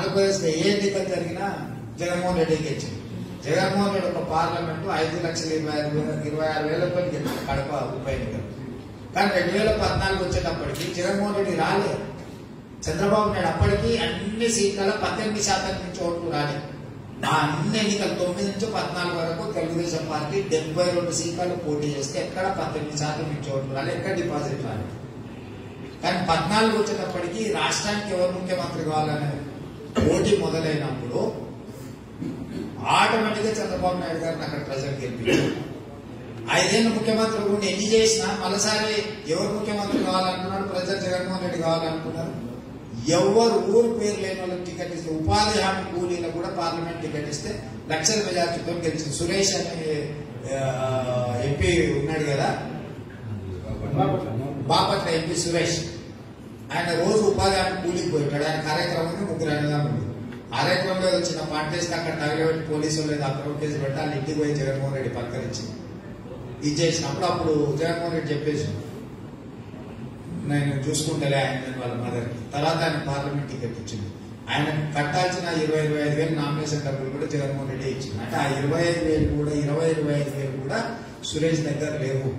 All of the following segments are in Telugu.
ఆంధ్రప్రదేశ్ లో ఏ ఎన్నికలు జరిగినా జగన్మోహన్ రెడ్డి గెలిచింది జగన్మోహన్ రెడ్డి ఒక పార్లమెంటు ఐదు లక్షల ఇరవై ఆరు వేల ఇరవై ఆరు వేలతో గెలిచింది కడప ఉప ఎన్నికలు కానీ రెండు వేల పద్నాలుగు వచ్చేటప్పటికి జగన్మోహన్ రెడ్డి రాలేదు చంద్రబాబు నాయుడు అప్పటికి అన్ని సీట్లలో పద్దెనిమిది శాతం నుంచి ఓట్లు రాలేదు ఆ అన్ని ఎన్నికలు తొమ్మిది నుంచి పద్నాలుగు వరకు తెలుగుదేశం పార్టీ డెబ్బై రెండు సీట్లలో పోటీ చేస్తే ఎక్కడ పద్దెనిమిది శాతం నుంచి ఓట్లు రాలేదు ఎక్కడ డిపాజిట్ రాలేదు కానీ పద్నాలుగు వచ్చేటప్పటికి రాష్ట్రానికి ఎవరు ముఖ్యమంత్రి కావాలనే పోటీ మొదలైనప్పుడు ఆటోమేటిక్ గా చంద్రబాబు నాయుడు గారిని అక్కడ ప్రజలు గెలిపించారు ఐదేళ్ళు ముఖ్యమంత్రి ఉండి ఎన్ని చేసినా మరోసారి ఎవరు ముఖ్యమంత్రి కావాలనుకున్నారు ప్రజలు జగన్మోహన్ రెడ్డి కావాలనుకున్నారు ఎవరు ఊరు పేరు లేని వాళ్ళకి టికెట్ ఇస్తే ఉపాధి హామీ కూలీలకు కూడా పార్లమెంట్ టికెట్ ఇస్తే లక్షల మెజార్టీతో గెలిచింది సురేష్ అనే ఎంపీ ఉన్నాడు కదా బాపట్ల ఎంపీ సురేష్ ఆయన రోజు ఉపాధి హామీ కూలికి పోయిటాడు ఆయన కార్యక్రమం ముగ్గురు అన్నదమ్ములు కార్యక్రమంలో ఏదో చిన్న పంట వేస్తే అక్కడ తగలబెట్టి పోలీసులు లేదా అక్కడ కేసు పెట్టి వాళ్ళ ఇంటికి పోయి జగన్మోహన్ రెడ్డి పలకరించి ఇది చేసినప్పుడు అప్పుడు జగన్మోహన్ రెడ్డి చెప్పేసి నేను చూసుకుంటలే ఆయన వాళ్ళ మదర్కి తర్వాత ఆయన పార్లమెంట్ టికెట్ ఇచ్చింది ఆయన కట్టాల్సిన ఇరవై ఇరవై ఐదు వేలు నామినేషన్ డబ్బులు కూడా జగన్మోహన్ రెడ్డి ఇచ్చింది అంటే ఆ ఇరవై ఐదు వేలు కూడా ఇరవై ఇరవై ఐదు వేలు కూడా సురేష్ దగ్గర లేవు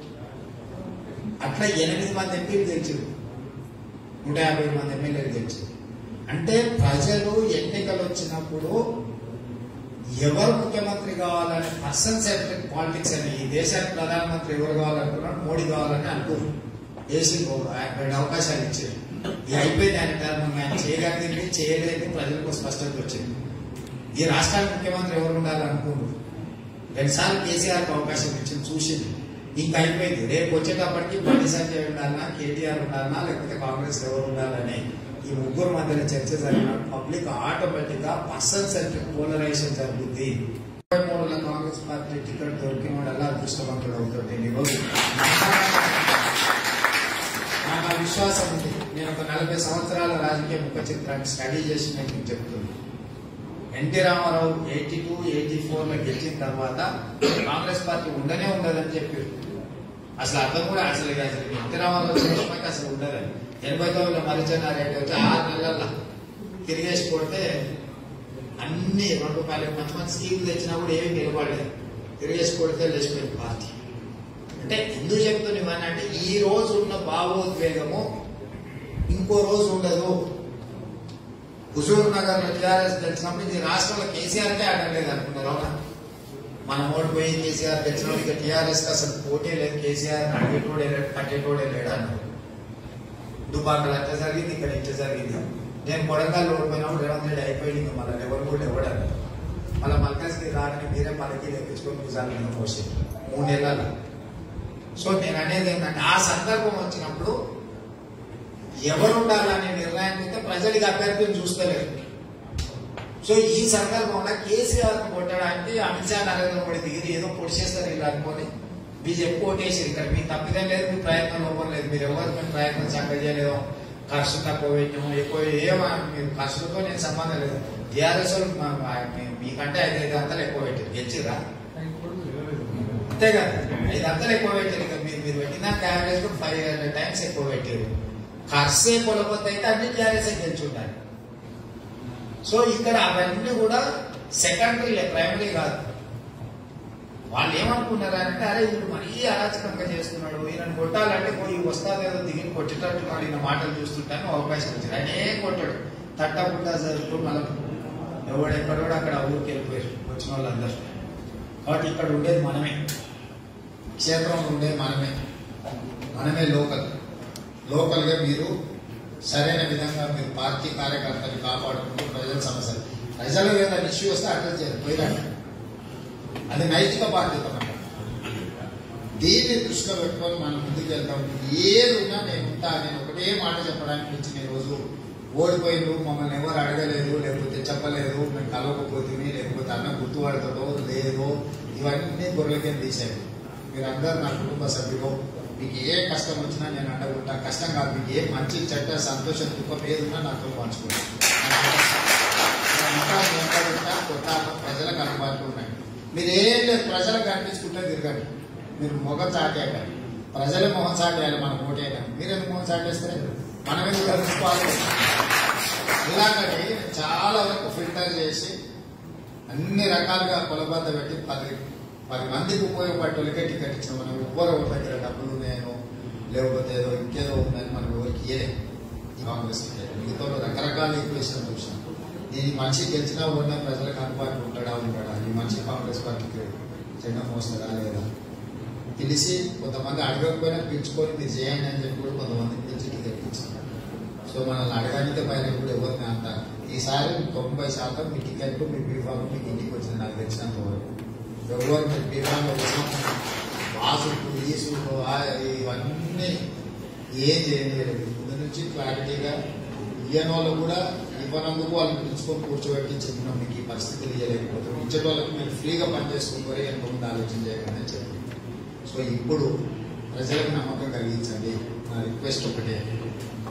అట్లా ఎనిమిది మంది ఎంపీలు గెలిచారు నూట యాభై మంది ఎమ్మెల్యేలు గెలిచారు అంటే ప్రజలు ఎన్నికలు వచ్చినప్పుడు ఎవరు ముఖ్యమంత్రి కావాలని పర్సన్ సెంట్రిక్ పాలిటిక్స్ అని ఈ దేశానికి ప్రధానమంత్రి ఎవరు కావాలనుకున్నాడు మోడీ కావాలని అనుకున్నారు వేసి రెండు అవకాశాలు ఇచ్చారు ఇది అయిపోయింది ఆయన టర్మ్ ఆయన చేయగలిగింది చేయలేదు ప్రజలకు స్పష్టత వచ్చింది ఈ రాష్ట్రానికి ముఖ్యమంత్రి ఎవరు ఉండాలనుకున్నారు రెండుసార్లు కేసీఆర్కి అవకాశం ఇచ్చింది చూసింది ఇంకా అయిపోయింది రేపు వచ్చేటప్పటికి బండి సంజయ్ ఉండాలన్నా కేటీఆర్ ఉండాలన్నా లేకపోతే కాంగ్రెస్ ఎవరు ఉండాలని ఈ ముగ్గురు మధ్యన చర్చ జరిగిన పబ్లిక్ ఆటోమేటిక్ గా పర్సన్ సెంట్రిక్ పోలరైజేషన్ జరుగుతుంది ఇరవై మూడులో కాంగ్రెస్ పార్టీ టికెట్ దొరికిన వాడు అదృష్టవంతుడు అవుతుంది ఈ రోజు నాకు ఆ విశ్వాసం ఉంది నేను ఒక నలభై సంవత్సరాల రాజకీయ ముఖ చిత్రాన్ని స్టడీ చేసి నేను మీకు చెప్తున్నాను NT Rama Rao eighty two eighty four లో గెలిచిన తర్వాత కాంగ్రెస్ పార్టీ ఉండనే ఉండదని చెప్పారు అసలు అర్థం కూడా అసలు ఇక అసలు ఎన్టీ రామారావు సినిమాకి అసలు ఉండదని ఎనభై తొమ్మిదిలో మరిచెన్నారెడ్డి వచ్చి ఆరు నెలల తిరిగేసి కొడితే అన్ని రెండు రూపాయలు మంచి మంచి స్కీములు తెచ్చినా కూడా ఏమీ నిలబడలేదు తిరిగేసి కొడితే లేచిపోయింది పార్టీ అంటే ఎందుకు చెప్తున్నా ఇవన్నీ అంటే ఈ రోజు ఉన్న భావోద్వేగము ఇంకో రోజు ఉండదు హుజూర్ నగర్ లో టీఆర్ఎస్ గెలిచినప్పుడు ఇది రాష్ట్రంలో కేసీఆర్ కే ఆడలేదు అనుకున్నారు అవునా మన ఓడిపోయి కేసీఆర్ గెలిచిన ఇక టీఆర్ఎస్ కి అసలు పోటీ లేదు కేసీఆర్ అడిగేటోడే లేడు కట్టేటోడే లేడు అన్నారు దుబాకలు అట్లా జరిగింది ఇక్కడ ఇట్లా జరిగింది నేను కొడంగల్ ఓడిపోయినప్పుడు రేవంత్ రెడ్డి అయిపోయింది ఇంకా మళ్ళీ ఎవరు కూడా ఎవడన్నారు మళ్ళీ మల్కాజ్కి రాని మీరే పలకి లెక్కించుకొని భుజాల మీద పోసి మూడు నెలల సో నేను అనేది ఏంటంటే ఆ సందర్భం వచ్చినప్పుడు ఎవరు ఉండాలనే నిర్ణయం అయితే ప్రజలకి అభ్యర్థిని చూస్తలేరు సో ఈ సందర్భంలో కేసీఆర్ కొట్టడానికి అమిత్ షా నరేంద్ర మోడీ దిగి ఏదో పొడి చేస్తారు ఇలా అనుకొని బీజేపీ కోటేసారు ఇక్కడ మీ తప్పిదం లేదు మీ ప్రయత్నం లోపం లేదు మీరు ఎవరు మేము ప్రయత్నం చక్కగా చేయలేదు ఖర్చు తక్కువ పెట్టాము ఎక్కువ ఏమో మీరు ఖర్చులతో నేను సంబంధం లేదు టీఆర్ఎస్ మీకంటే ఐదు ఐదు అంతలు ఎక్కువ పెట్టారు గెలిచిరా అంతే కదా ఐదు అంతలు ఎక్కువ పెట్టారు ఇక మీరు మీరు పెట్టిన యావరేజ్ ఫైవ్ హండ్రెడ్ టైమ్స్ ఎక్కువ పెట్టారు ఖర్చే కొలబొద్దు అయితే అన్ని టీఆర్ఎస్ గెలిచుంటారు సో ఇక్కడ అవన్నీ కూడా సెకండరీ ప్రైమరీ కాదు వాళ్ళు ఏమనుకున్నారంటే అరే వీడు మరీ అరాచకంగా చేస్తున్నాడు ఈయన కొట్టాలంటే పోయి వస్తాదేదో దిగి కొట్టేటట్టున్నాడు ఈయన మాటలు చూస్తుంటాను అవకాశం వచ్చింది ఆయన ఏం కొట్టాడు తట్టకుండా జరుగుతూ మనం ఎవడెక్కడ కూడా అక్కడ ఊరికి వెళ్ళిపోయారు వచ్చిన వాళ్ళందరూ కాబట్టి ఇక్కడ ఉండేది మనమే క్షేత్రంలో ఉండేది మనమే మనమే లోకల్ లోకల్గా మీరు సరైన విధంగా మీరు పార్టీ కార్యకర్తలు కాపాడుకుంటూ ప్రజల సమస్యలు ప్రజలు ఏదైనా ఇష్యూ వస్తే అట్లా చేయాలి పోయినట్టు అది నైతిక బాధ్యత మనకి దీన్ని దృష్టిలో పెట్టుకొని మనం ముందుకు వెళ్తాం ఏది ఉన్నా నేను ఉంటా నేను ఒకటే మాట చెప్పడానికి వచ్చిన ఈ రోజు ఓడిపోయిండు మమ్మల్ని ఎవరు అడగలేదు లేకపోతే చెప్పలేదు మేము కలవకపోతుంది లేకపోతే అన్న గుర్తుపడతాడో లేదో ఇవన్నీ గొర్రెలకే తీసారు మీరందరూ నా కుటుంబ సభ్యులు మీకు ఏ కష్టం వచ్చినా నేను అండగుంటా కష్టం కాదు మీకు ఏ మంచి చెడ్డ సంతోషం దుఃఖం ఏదున్నా నాతో పంచుకుంటాను ఇంకా వెంటబెట్టా కొట్టాలి ప్రజలకు అందుబాటులో ఉన్నాయి మీరు ఏం లేదు ప్రజలకు కనిపించుకుంటే తిరగండి మీరు మొగ చాటేయాలి ప్రజల మొహం చాటేయాలి మనం ఓటేయాలి మీరు ఎందుకు మొహం చాటేస్తే మనం ఎందుకు కలుసుకోవాలి ఇలాంటి చాలా వరకు ఫిల్టర్ చేసి అన్ని రకాలుగా కొలబద్ద పెట్టి పది పది మందికి ఉపయోగపడే టికెట్ ఇచ్చిన మనం ఎవ్వరు దగ్గర డబ్బులు ఉన్నాయనో లేకపోతే ఏదో ఇంకేదో ఉందని మనం ఎవరికి ఇయ్యలేం ఈ కాంగ్రెస్ టికెట్ మిగతా రకరకాల ఈక్వేషన్ చూసాం దీని మనిషి గెలిచినా ఉన్న ప్రజలకు అందుబాటులో ఉంటాడా ఉంటాడా ఈ మనిషి కాంగ్రెస్ పార్టీకి జెండా మోస్తాడా లేదా పిలిచి కొంతమంది అడగకపోయినా పిలుచుకొని మీరు చేయండి అని చెప్పి కూడా కొంతమంది పిలిచి టికెట్ ఇచ్చారు సో మనల్ని అడగడానికి పైన కూడా ఎవరిని అంత ఈసారి తొంభై శాతం మీ టికెట్ మీ బీఫామ్ మీకు ఇంటికి వచ్చింది నాకు తెలిసినంత వరకు ఎవరు మీ బీఫామ్ వాసులు ఈసులు ఇవన్నీ ఏం చేయలేదు ముందు నుంచి క్లారిటీగా ఇయ్యని వాళ్ళు కూడా ఇవ్వనందుకు వాళ్ళు పిలుచుకొని కూర్చోబెట్టి చెప్పినాం మీకు ఈ పరిస్థితులు ఇవ్వలేకపోతే ఇచ్చే వాళ్ళకి మీరు ఫ్రీగా పనిచేసుకుంటారు ఎంత ముందు ఆలోచన చేయకండి అని చెప్పి సో ఇప్పుడు ప్రజలకు నమ్మకం కలిగించండి నా రిక్వెస్ట్ ఒకటే